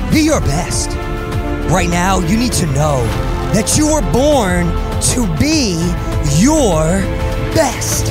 Be your best. Right now, you need to know that you were born to be your best.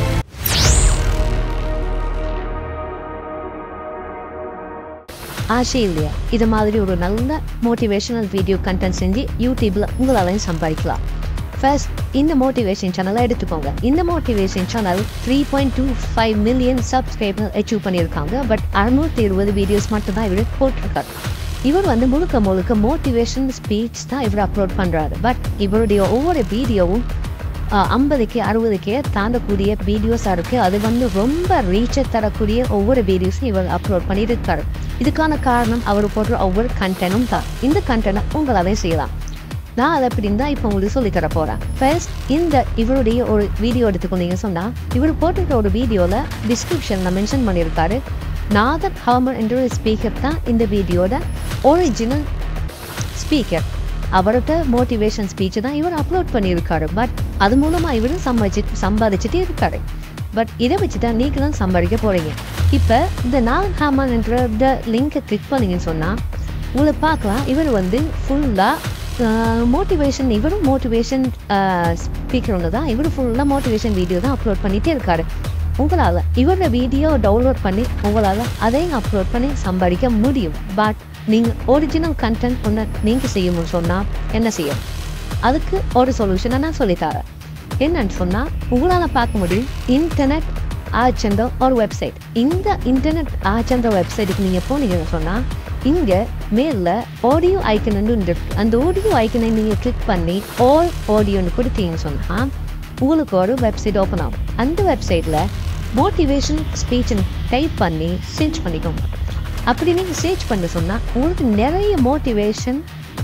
ஆசை இல்லையா இது மாதிரி ஒரு நல்ல மோட்டிவேஷனல் வீடியோ கண்டென்ட் செஞ்சு யூடியூப்ல உங்களாலையும் சம்பாதிக்கலாம் ஃபர்ஸ்ட் இந்த மோட்டிவேஷன் சேனலை எடுத்துக்கோங்க இந்த motivation channel three point two five million subscriber achieve பண்ணியிருக்காங்க பட் அறுநூத்தி இருபது வீடியோஸ் மட்டும்தான் இவர் போட்டிருக்காரு இவர் வந்து முழுக்க முழுக்க மோட்டிவேஷன் ஸ்பீச் தான் இவர் அப்லோட் பண்றாரு பட் இவருடைய ஒவ்வொரு வீடியோவும் ஐம்பதுக்கு அறுபதுக்கு தாண்டக்கூடிய வீடியோஸாக இருக்குது அது வந்து ரொம்ப ரீச்சை தரக்கூடிய ஒவ்வொரு வீடியோஸும் இவர் அப்லோட் பண்ணியிருக்காரு இதுக்கான காரணம் அவர் போடுற ஒவ்வொரு கண்டென்ட்டும் தான் இந்த கண்டென்ட்டை உங்களாலே செய்யலாம் நான் அதை எப்படின்னு தான் இப்போ உங்களுக்கு சொல்லித் தர போகிறேன் ஃபர்ஸ்ட் இந்த இவருடைய ஒரு வீடியோ எடுத்துக்கொண்டீங்க சொன்னால் இவர் போட்டிருக்க ஒரு வீடியோவில் டிஸ்கிரிப்ஷனில் மென்ஷன் பண்ணியிருக்காரு நாதன் ஹாமர் என்ற ஒரு ஸ்பீக்கர் தான் இந்த வீடியோட ஒரிஜினல் ஸ்பீக்கர் அவரோட மோட்டிவேஷன் ஸ்பீச் தான் இவர் அப்லோட் பண்ணியிருக்காரு பட் அது மூலமாக இவர் சம்பாதிச்சு சம்பாதிச்சுட்டே இருக்காரு பட் இதை வச்சு தான் நீங்களும் சம்பாதிக்க போகிறீங்க இப்போ இந்த நாதன் ஹாமன் என்ற லிங்கை கிளிக் பண்ணீங்கன்னு சொன்னால் உங்களை பார்க்கலாம் இவர் வந்து ஃபுல்லாக மோட்டிவேஷன் இவரும் மோட்டிவேஷன் ஸ்பீக்கர் ஒன்று தான் இவர் ஃபுல்லாக மோட்டிவேஷன் வீடியோ தான் அப்லோட் பண்ணிகிட்டே இருக்காரு உங்களால் இவரோட வீடியோ டவுன்லோட் பண்ணி உங்களால் அதையும் அப்லோட் பண்ணி சம்பாதிக்க முடியும் பட் நீங்கள் ஒரிஜினல் கண்டென்ட் ஒன்று நீங்கள் செய்யணும்னு சொன்னால் என்ன செய்யும் அதுக்கு ஒரு சொல்யூஷனை நான் சொல்லித்தரேன் என்னன்னு சொன்னால் உங்களால் பார்க்க முடியும் இன்டர்நெட் ஆச்சந்த ஒரு வெப்சைட் இந்த இன்டர்நெட் ஆச்சந்த வெப்சைட்டுக்கு நீங்கள் போனீங்கன்னு சொன்னால் இங்கே மேலில் ஆடியோ ஐக்கன் இருக்கு அந்த ஆடியோ ஐக்கனை நீங்கள் கிளிக் பண்ணி ஆல் ஆடியோன்னு கொடுத்தீங்கன்னு சொன்னால் உங்களுக்கு ஒரு வெப்சைட் ஓப்பன் ஆகும் அந்த வெப்சைட்டில் மோட்டிவேஷன் ஸ்பீச்னு டைப் பண்ணி சர்ச் பண்ணிக்கோங்க அப்படி நீங்கள் சர்ச் பண்ண சொன்னால் உங்களுக்கு நிறைய மோட்டிவேஷன்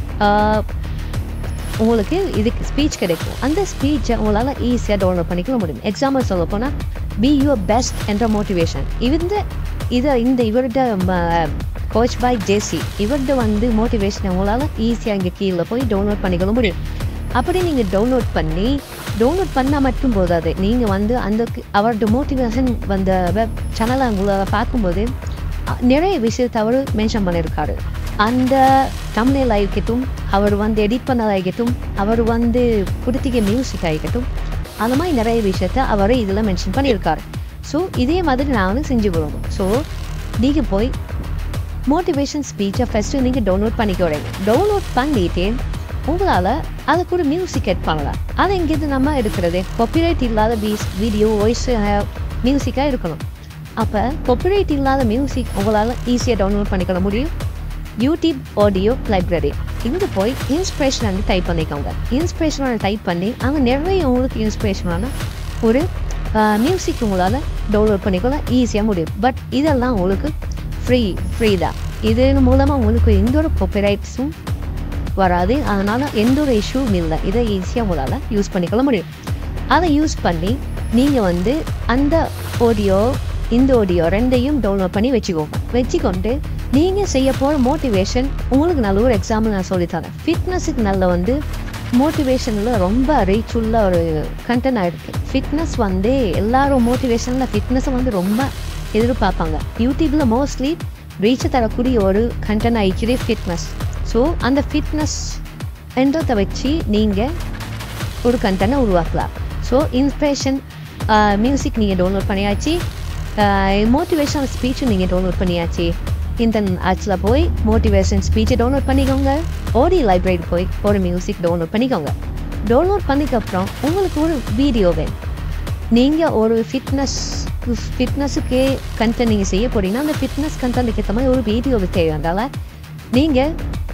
உங்களுக்கு இதுக்கு ஸ்பீச் கிடைக்கும் அந்த ஸ்பீச்சை உங்களால் ஈஸியாக டவுன்லோட் பண்ணிக்க முடியும் எக்ஸாம்பிள் சொல்ல போனால் பி யுவர் பெஸ்ட் என்ற மோட்டிவேஷன் இந்த இதை இந்த இவர்கிட்ட கோச் பாய் ஜேசி இவர்கிட்ட வந்து மோட்டிவேஷன் உங்களால் ஈஸியாக இங்கே கீழே போய் டவுன்லோட் பண்ணிக்க முடியும் அப்படி நீங்கள் டவுன்லோட் பண்ணி டவுன்லோட் பண்ணால் மட்டும் போதாது நீங்கள் வந்து அந்த அவரோட மோட்டிவேஷன் வந்த வெப் சேனலை உங்களால் பார்க்கும்போது நிறைய விஷயத்தை அவர் மென்ஷன் பண்ணியிருக்காரு அந்த தமிழில் ஆகிக்கட்டும் அவர் வந்து எடிட் பண்ணதாகட்டும் அவர் வந்து கொடுத்திக்க மியூசிக் ஆகிக்கட்டும் அந்த மாதிரி நிறைய விஷயத்த அவர் இதில் மென்ஷன் பண்ணியிருக்காரு ஸோ இதே மாதிரி நான் வந்து செஞ்சு விடுவோம் ஸோ நீங்கள் போய் மோட்டிவேஷன் ஸ்பீச்சை ஃபஸ்ட்டு நீங்கள் டவுன்லோட் பண்ணிக்கிறீங்க டவுன்லோட் பண்ணிட்டு உங்களால் அதுக்கு ஒரு மியூசிக் எட் பண்ணலாம் அதை எங்கேருந்து நம்ம எடுக்கிறது காப்பிரைட் இல்லாத பீஸ் வீடியோ வாய்ஸ் மியூசிக்காக இருக்கணும் அப்போ காப்பிரைட் இல்லாத மியூசிக் உங்களால் ஈஸியாக டவுன்லோட் பண்ணிக்கிற முடியும் யூடியூப் ஆடியோ லைப்ரரி இங்கே போய் இன்ஸ்பிரேஷன் டைப் பண்ணிக்கோங்க இன்ஸ்பிரேஷனான டைப் பண்ணி அங்கே நிறைய உங்களுக்கு இன்ஸ்பிரேஷனான ஒரு மியூசிக் உங்களால் டவுன்லோட் பண்ணிக்கொள்ள ஈஸியாக முடியும் பட் இதெல்லாம் உங்களுக்கு ஃப்ரீ ஃப்ரீ தான் இது மூலமாக உங்களுக்கு எந்த ஒரு காப்பிரைட்ஸும் வராது அதனால் எந்த ஒரு இஷ்யூவும் இல்லை இதை ஈஸியாக உங்களால் யூஸ் பண்ணிக்கொள்ள முடியும் அதை யூஸ் பண்ணி நீங்கள் வந்து அந்த ஆடியோ இந்த ஆடியோ ரெண்டையும் டவுன்லோட் பண்ணி வச்சுக்கோங்க வச்சுக்கொண்டு நீங்கள் செய்ய போகிற மோட்டிவேஷன் உங்களுக்கு நல்ல ஒரு எக்ஸாம்பிள் நான் சொல்லித்தரேன் ஃபிட்னஸுக்கு நல்ல வந்து மோட்டிவேஷனில் ரொம்ப ரீச் உள்ள ஒரு கண்டென்ட் ஆகிருக்கு ஃபிட்னஸ் வந்து எல்லாரும் மோட்டிவேஷனில் ஃபிட்னஸை வந்து ரொம்ப எதிர்பார்ப்பாங்க யூடியூப்பில் மோஸ்ட்லி ரீச்சை தரக்கூடிய ஒரு கண்டென்ட் ஆயிடுச்சு ஃபிட்னஸ் ஸோ அந்த ஃபிட்னஸ் என்றதை வச்சு நீங்கள் ஒரு கண்டென்ட்டை உருவாக்கலாம் ஸோ இன்ஸ்பிரேஷன் மியூசிக் நீங்கள் டவுன்லோட் பண்ணியாச்சு மோட்டிவேஷனல் ஸ்பீச்சும் நீங்கள் டவுன்லோட் பண்ணியாச்சு இந்த ஆட்ஸில் போய் மோட்டிவேஷன் ஸ்பீச்சை டவுன்லோட் பண்ணிக்கோங்க ஓடி லைப்ரரி போய் ஒரு மியூசிக் டவுன்லோட் பண்ணிக்கோங்க டவுன்லோட் பண்ணிக்கப்புறம் உங்களுக்கு ஒரு வீடியோ வேணும் நீங்கள் ஒரு ஃபிட்னஸ் ஃபிட்னஸுக்கே கண்டென்ட் நீங்கள் செய்ய போறீங்கன்னா அந்த ஃபிட்னஸ் கண்டென்ட்டுக்கு ஏற்ற மாதிரி ஒரு வீடியோ தேவையாண்டால நீங்கள்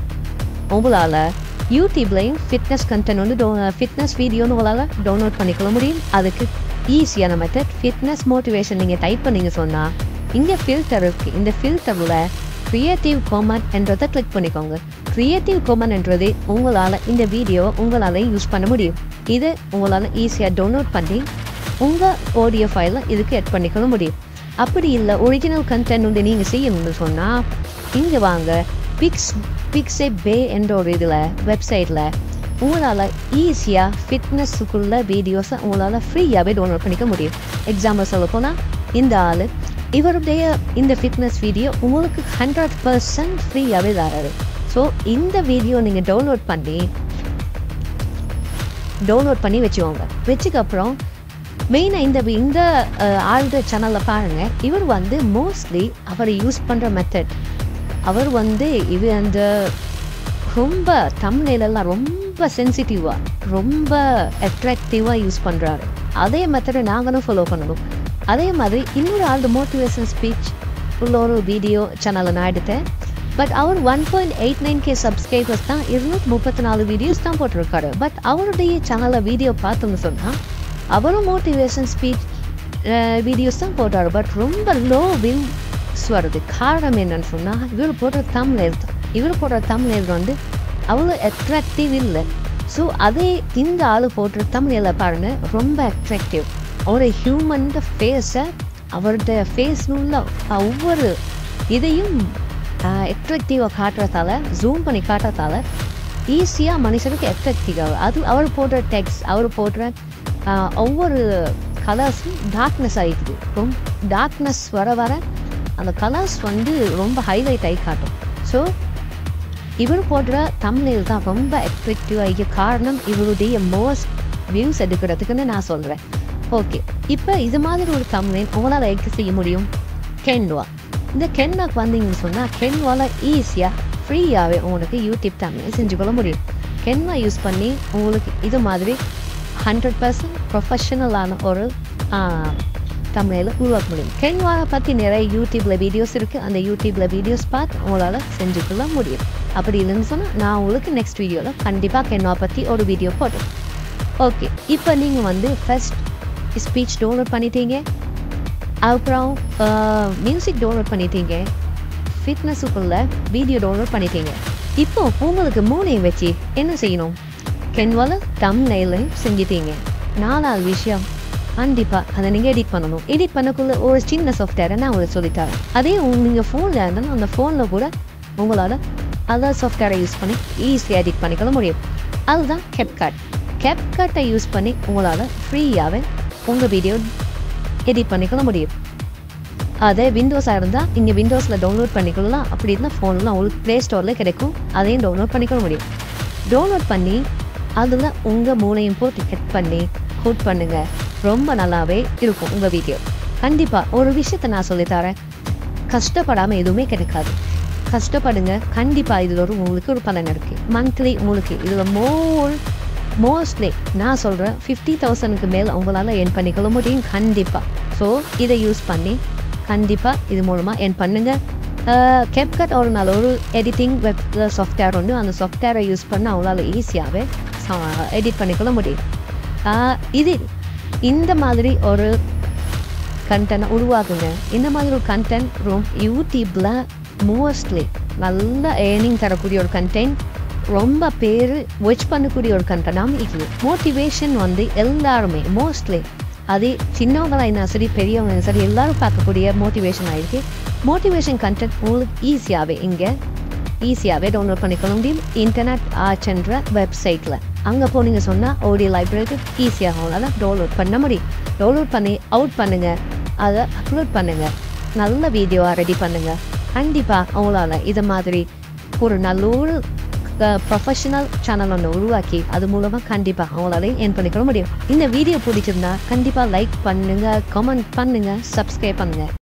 உங்களால் யூடியூப்லையும் ஃபிட்னஸ் கண்டென்ட் வந்து டோ ஃபிட்னஸ் வீடியோன்னு உங்களால் டவுன்லோட் பண்ணிக்கொள்ள முடியும் அதுக்கு ஈஸியான மெத்தட் ஃபிட்னஸ் மோட்டிவேஷன் நீங்கள் டைப் பண்ணீங்க சொன்னால் இங்கே ஃபில்டர் இருக்குது இந்த ஃபில்டரில் க்ரியேட்டிவ் காமன் என்றதை கிளிக் பண்ணிக்கோங்க க்ரியேட்டிவ் காமன் என்றது உங்களால் இந்த வீடியோவை உங்களால் யூஸ் பண்ண முடியும் இது உங்களால் ஈஸியாக டவுன்லோட் பண்ணி உங்கள் ஆடியோ ஃபைலில் இதுக்கு எட் பண்ணிக்கொள்ள முடியும் அப்படி இல்லை ஒரிஜினல் கண்டென்ட் வந்து நீங்கள் செய்யணும்னு சொன்னால் இங்கே வாங்க பிக்ஸ் பிக்ஸே பே என்ற ஒரு இதில் வெப்சைட்டில் உங்களால் ஈஸியாக ஃபிட்னஸுக்குள்ள வீடியோஸை உங்களால் ஃப்ரீயாகவே டவுன்லோட் பண்ணிக்க முடியும் எக்ஸாம்பிள் சொல்ல போனால் இந்த ஆள் இவருடைய இந்த ஃபிட்னஸ் வீடியோ உங்களுக்கு ஹண்ட்ரட் பர்சன்ட் ஃப்ரீயாகவே தராரு ஸோ இந்த வீடியோ நீங்கள் டவுன்லோட் பண்ணி டவுன்லோட் பண்ணி வச்சுக்கோங்க வச்சுக்க அப்புறம் மெயினாக இந்த இந்த ஆழ்ந்த சேனலில் பாருங்கள் இவர் வந்து மோஸ்ட்லி அவர் யூஸ் பண்ணுற மெத்தட் அவர் வந்து இது அந்த ரொம்ப தமிழ்லாம் ரொம்ப சென்சிட்டிவாக ரொம்ப அட்ராக்டிவாக யூஸ் பண்ணுறாரு அதே மெத்தடை நாங்களும் ஃபாலோ பண்ணணும் அதே மாதிரி இன்னொரு ஆள் மோட்டிவேஷன் ஸ்பீச் உள்ள ஒரு வீடியோ சேனலை நான் எடுத்தேன் பட் அவர் one point eight nine K subscribers தான் இருநூத்தி முப்பத்தி நாலு வீடியோஸ் தான் போட்டிருக்காரு பட் அவருடைய சேனலில் வீடியோ பார்த்தோம்னு சொன்னால் அவரும் மோட்டிவேஷன் ஸ்பீச் வீடியோஸ் தான் போட்டார் பட் ரொம்ப லோ வியூஸ் வருது காரணம் என்னன்னு சொன்னால் இவர் போடுற தமிழ் தான் இவர் போடுற தமிழ் வந்து அவ்வளோ அட்ராக்டிவ் இல்லை ஸோ அதே இந்த ஆள் போடுற தமிழில் பாருங்க ரொம்ப அட்ராக்டிவ் ஒரு ஹியூமன் ஃபேஸை அவருடைய ஃபேஸ்னுள்ள ஒவ்வொரு இதையும் அட்ராக்டிவாக காட்டுறதால ஜூம் பண்ணி காட்டுறதால ஈஸியாக மனுஷனுக்கு அட்ராக்டிவ் ஆகும் அது அவர் போடுற டெக்ஸ்ட் அவர் போடுற ஆஹ், ஒவ்வொரு கலர்ஸும் டார்க்னஸ் ஆகிக்குது ரொம்ப டார்க்னஸ் வர வர அந்த கலர்ஸ் வந்து ரொம்ப ஹைலைட் ஆகி காட்டும் ஸோ இவர் போடுற தமிழில் தான் ரொம்ப அட்ராக்டிவ் ஆகிய காரணம் இவருடைய மோஸ்ட் வியூஸ் எடுக்கிறதுக்குன்னு நான் சொல்கிறேன் ஓகே இப்போ இது மாதிரி ஒரு தமிழ் உங்களால் எங்க செய்ய முடியும் கென்வா இந்த கென்வாக்கு வந்தீங்கன்னு சொன்னால் கென்வாவில் ஈஸியாக ஃப்ரீயாகவே உங்களுக்கு யூடியூப் தமிழ் செஞ்சுக்கொள்ள முடியும் கென்வா யூஸ் பண்ணி உங்களுக்கு இது மாதிரி ஹண்ட்ரட் பர்சன்ட் ப்ரொஃபஷனலான ஒரு தமிழில் உருவாக்க முடியும் கென்வாவை பற்றி நிறைய யூடியூப்பில் வீடியோஸ் இருக்குது அந்த யூடியூப்பில் வீடியோஸ் பார்த்து உங்களால் செஞ்சுக்கொள்ள முடியும் அப்படி இல்லைன்னு சொன்னால் நான் உங்களுக்கு நெக்ஸ்ட் வீடியோவில் கண்டிப்பாக கென்வா பற்றி ஒரு வீடியோ போட்டேன் ஓகே இப்போ நீங்கள் வந்து ஃபர்ஸ்ட் ஸ்பீச் டவுன்லோட் பண்ணிட்டீங்க அப்புறம் மியூசிக் டவுன்லோட் பண்ணிட்டீங்க ஃபிட்னஸுக்குள்ள வீடியோ டவுன்லோட் பண்ணிட்டீங்க இப்போ உங்களுக்கு மூணையும் வச்சு என்ன செய்யணும் கென்வால தம்னைலையும் செஞ்சிட்டீங்க நாலாவது விஷயம் கண்டிப்பாக அதை நீங்கள் எடிட் பண்ணணும் எடிட் பண்ணக்குள்ள ஒரு சின்ன சாஃப்ட்வேரை நான் உங்களுக்கு சொல்லித்தரேன் அதே நீங்கள் ஃபோனில் இருந்தாலும் அந்த ஃபோனில் கூட உங்களால் அதர் சாஃப்ட்வேரை யூஸ் பண்ணி ஈஸியாக எடிட் பண்ணிக்கொள்ள முடியும் அதுதான் கெப்காட் கெப்காட்டை யூஸ் பண்ணி உங்களால் ஃப்ரீயாகவே உங்கள் வீடியோ எடிட் பண்ணிக்கொள்ள முடியும் அதே விண்டோஸாக இருந்தால் இங்கே விண்டோஸில் டவுன்லோட் பண்ணிக்கலாம் அப்படி இருந்தால் ஃபோனில் உங்களுக்கு ப்ளே ஸ்டோரில் கிடைக்கும் அதையும் டவுன்லோட் பண்ணிக்க முடியும் டவுன்லோட் பண்ணி அதில் உங்கள் மூளையும் போட்டு கட் பண்ணி ஹோட் பண்ணுங்கள் ரொம்ப நல்லாவே இருக்கும் உங்கள் வீடியோ கண்டிப்பாக ஒரு விஷயத்தை நான் சொல்லித்தரேன் கஷ்டப்படாமல் எதுவுமே கிடைக்காது கஷ்டப்படுங்க கண்டிப்பாக இதில் ஒரு உங்களுக்கு ஒரு பலன் இருக்குது மந்த்லி உங்களுக்கு இதில் மோர் மோஸ்ட்லி நான் சொல்கிறேன் ஃபிஃப்டி தௌசண்ட்க்கு மேல் உங்களால் என் பண்ணிக்கொள்ள முடியும் கண்டிப்பாக ஸோ இதை யூஸ் பண்ணி கண்டிப்பாக இது மூலமாக என் பண்ணுங்கள் கெப்கட் ஒரு நல்ல ஒரு எடிட்டிங் வெப் சாஃப்ட்வேர் உண்டு அந்த சாஃப்ட்வேரை யூஸ் பண்ண அவங்களால ஈஸியாகவே எடிட் பண்ணிக்கொள்ள முடியும் ஆஹ் இது இந்த மாதிரி ஒரு கண்டென்ட் உருவாக்குங்க இந்த மாதிரி ஒரு கண்டென்ட் ரொம்ப யூடியூப்பில் மோஸ்ட்லி நல்ல ஏர்னிங் தரக்கூடிய ஒரு கண்டென்ட் ரொம்ப பேர் வாட்ச் பண்ணக்கூடிய ஒரு கண்டென்ட்டாகவும் இருக்குது மோட்டிவேஷன் வந்து எல்லாருமே மோஸ்ட்லி அது சின்னவங்களா இருந்தா சரி பெரியவங்க சரி எல்லாரும் பார்க்கக்கூடிய மோட்டிவேஷன் ஆயிருக்கு மோட்டிவேஷன் கண்டென்ட் உங்களுக்கு ஈஸியாகவே இங்கே ஈஸியாகவே டவுன்லோட் பண்ணிக்கொள்ள முடியும் இன்டர்நெட் ஆர்ட்ஸ்ன்ற வெப்சைட்டில் அங்கே போனீங்க சொன்னால் ஆடியோ லைப்ரரி ஈஸியாக உங்களால் டவுன்லோட் பண்ண முடியும் டவுன்லோட் பண்ணி அவுட் பண்ணுங்கள் அதை அப்லோட் பண்ணுங்கள் நல்ல வீடியோவாக ரெடி பண்ணுங்கள் கண்டிப்பாக அவங்களால இது மாதிரி ஒரு நல்ல ஒரு ப்ரொஃபஷனல் சேனல் ஒன்று உருவாக்கி அது மூலமாக கண்டிப்பாக அவங்களால ஏன் பண்ணிக்க முடியும் இந்த வீடியோ பிடிச்சிருந்தா கண்டிப்பாக லைக் பண்ணுங்கள் கமெண்ட் பண்ணுங்கள் சப்ஸ்கிரைப் பண்ணுங்கள்